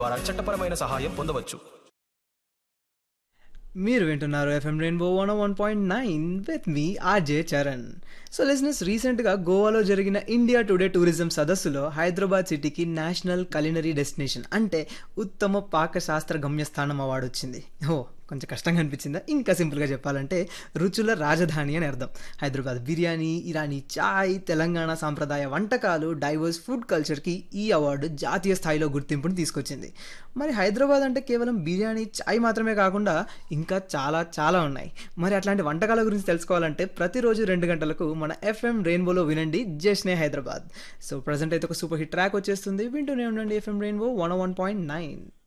ద్వారా చట్టపరమైన సహాయం పొందవచ్చు మీరు వింటున్నారు FM rainbow one one point nine with me RJ Charan so listeners రీసెంట్గా గోవాలో జరిగిన ఇండియా టుడే టూరిజం సదస్సులో హైదరాబాద్ సిటీకి నేషనల్ కలినరీ డెస్టినేషన్ అంటే ఉత్తమ పాకశాస్త్ర గమ్యస్థానం అవార్డు వచ్చింది ఓ కొంచెం కష్టంగా అనిపించిందా ఇంకా సింపుల్గా చెప్పాలంటే రుచుల రాజధాని అని అర్థం హైదరాబాద్ బిర్యానీ ఇరానీ చాయ్ తెలంగాణ సాంప్రదాయ వంటకాలు డైవర్స్ ఫుడ్ కల్చర్కి ఈ అవార్డు జాతీయ స్థాయిలో గుర్తింపుని తీసుకొచ్చింది మరి హైదరాబాద్ అంటే కేవలం బిర్యానీ చాయ్ మాత్రమే కాకుండా ఇంకా చాలా చాలా ఉన్నాయి మరి అట్లాంటి వంటకాల గురించి తెలుసుకోవాలంటే ప్రతిరోజు రెండు గంటలకు మన ఎఫ్ఎం రెయిన్బోలో వినండి జస్నే హైదరాబాద్ సో ప్రజెంట్ అయితే ఒక సూపర్ హిట్ ట్రాక్ వచ్చేస్తుంది వింటూనే ఉండండి FM rainbow one one point nine